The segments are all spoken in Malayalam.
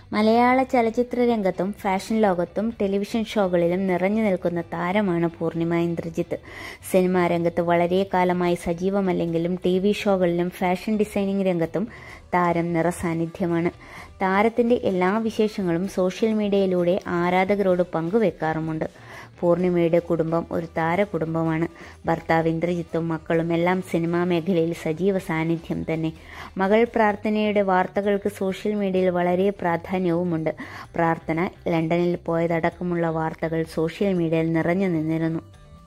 മലയാള ചലച്ചിത്ര രംഗത്തും ഫാഷൻ ലോകത്തും ടെലിവിഷൻ ഷോകളിലും നിറഞ്ഞു നിൽക്കുന്ന താരമാണ് പൂർണിമ ഇന്ദ്രജിത്ത് സിനിമാ രംഗത്ത് വളരെ കാലമായി സജീവമല്ലെങ്കിലും ടി വി ഷോകളിലും ഫാഷൻ ഡിസൈനിങ് രംഗത്തും താരം നിറസാന്നിധ്യമാണ് താരത്തിന്റെ എല്ലാ വിശേഷങ്ങളും സോഷ്യൽ മീഡിയയിലൂടെ ആരാധകരോട് പങ്കുവെക്കാറുമുണ്ട് പൂർണിമയുടെ കുടുംബം ഒരു താര കുടുംബമാണ് ഭർത്താവ് ഇന്ദ്രജിത്തും മക്കളും എല്ലാം സിനിമാ മേഖലയിൽ സജീവ സാന്നിധ്യം തന്നെ മകൾ പ്രാർത്ഥനയുടെ വാർത്തകൾക്ക് സോഷ്യൽ മീഡിയയിൽ വളരെ പ്രാധാന്യവുമുണ്ട് പ്രാർത്ഥന ലണ്ടനിൽ പോയതടക്കമുള്ള വാർത്തകൾ സോഷ്യൽ മീഡിയയിൽ നിറഞ്ഞു നിന്നിരുന്നു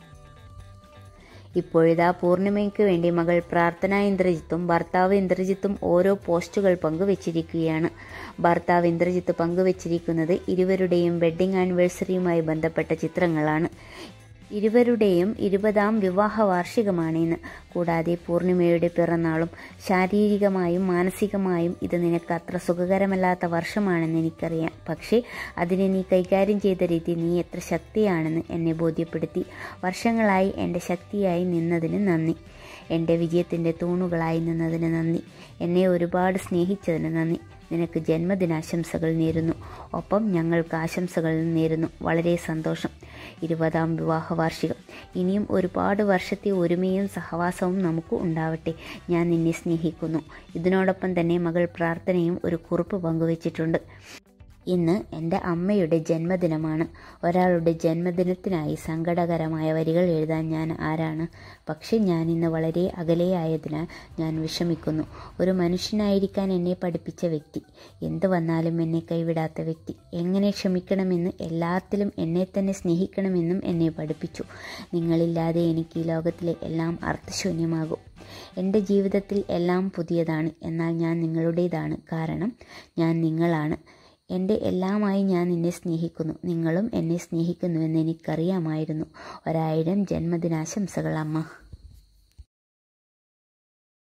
ഇപ്പോഴിതാ പൂർണിമയ്ക്ക് വേണ്ടി മകൾ പ്രാർത്ഥന ഇന്ദ്രജിത്തും ഭർത്താവ് ഇന്ദ്രജിത്തും ഓരോ പോസ്റ്റുകൾ പങ്കുവച്ചിരിക്കുകയാണ് ഭർത്താവ് ഇന്ദ്രജിത്ത് പങ്കുവച്ചിരിക്കുന്നത് ഇരുവരുടെയും വെഡ്ഡിംഗ് ആനിവേഴ്സറിയുമായി ബന്ധപ്പെട്ട ചിത്രങ്ങളാണ് ഇരുവരുടെയും ഇരുപതാം വിവാഹ വാർഷികമാണ് ഇന്ന് കൂടാതെ പൂർണിമയുടെ പിറന്നാളും ശാരീരികമായും മാനസികമായും ഇത് നിനക്ക് അത്ര സുഖകരമല്ലാത്ത വർഷമാണെന്ന് എനിക്കറിയാം പക്ഷേ അതിനെ നീ കൈകാര്യം ചെയ്ത രീതി നീ എത്ര ശക്തിയാണെന്ന് എന്നെ ബോധ്യപ്പെടുത്തി വർഷങ്ങളായി എൻ്റെ ശക്തിയായി നിന്നതിന് നന്ദി എൻ്റെ വിജയത്തിൻ്റെ തൂണുകളായി നിന്നതിന് നന്ദി എന്നെ ഒരുപാട് സ്നേഹിച്ചതിന് നന്ദി നിനക്ക് ജന്മദിനാശംസകൾ നേരുന്നു ഒപ്പം ഞങ്ങൾക്ക് ആശംസകൾ നേരുന്നു വളരെ സന്തോഷം ഇരുപതാം വിവാഹ വാർഷികം ഇനിയും ഒരുപാട് വർഷത്തെ ഒരുമയും സഹവാസവും നമുക്ക് ഉണ്ടാവട്ടെ ഞാൻ നിന്നെ സ്നേഹിക്കുന്നു ഇതിനോടൊപ്പം തന്നെ മകൾ പ്രാർത്ഥനയും ഒരു കുറിപ്പ് പങ്കുവച്ചിട്ടുണ്ട് ഇന്ന് എൻ്റെ അമ്മയുടെ ജന്മദിനമാണ് ഒരാളുടെ ജന്മദിനത്തിനായി സങ്കടകരമായ വരികൾ എഴുതാൻ ഞാൻ ആരാണ് പക്ഷെ ഞാൻ ഇന്ന് വളരെ അകലെയായതിനാൽ ഞാൻ വിഷമിക്കുന്നു ഒരു മനുഷ്യനായിരിക്കാൻ എന്നെ പഠിപ്പിച്ച വ്യക്തി എന്ത് വന്നാലും എന്നെ കൈവിടാത്ത വ്യക്തി എങ്ങനെ ക്ഷമിക്കണമെന്ന് എല്ലാത്തിലും എന്നെ തന്നെ സ്നേഹിക്കണമെന്നും എന്നെ പഠിപ്പിച്ചു നിങ്ങളില്ലാതെ എനിക്ക് ഈ ലോകത്തിലെ എല്ലാം അർത്ഥശൂന്യമാകും എൻ്റെ ജീവിതത്തിൽ എല്ലാം പുതിയതാണ് എന്നാൽ ഞാൻ നിങ്ങളുടേതാണ് കാരണം ഞാൻ നിങ്ങളാണ് എൻ്റെ എല്ലാമായി ഞാൻ നിന്നെ സ്നേഹിക്കുന്നു നിങ്ങളും എന്നെ സ്നേഹിക്കുന്നുവെന്ന് എനിക്കറിയാമായിരുന്നു ഒരായിരം ജന്മദിനാശംസകൾ അമ്മ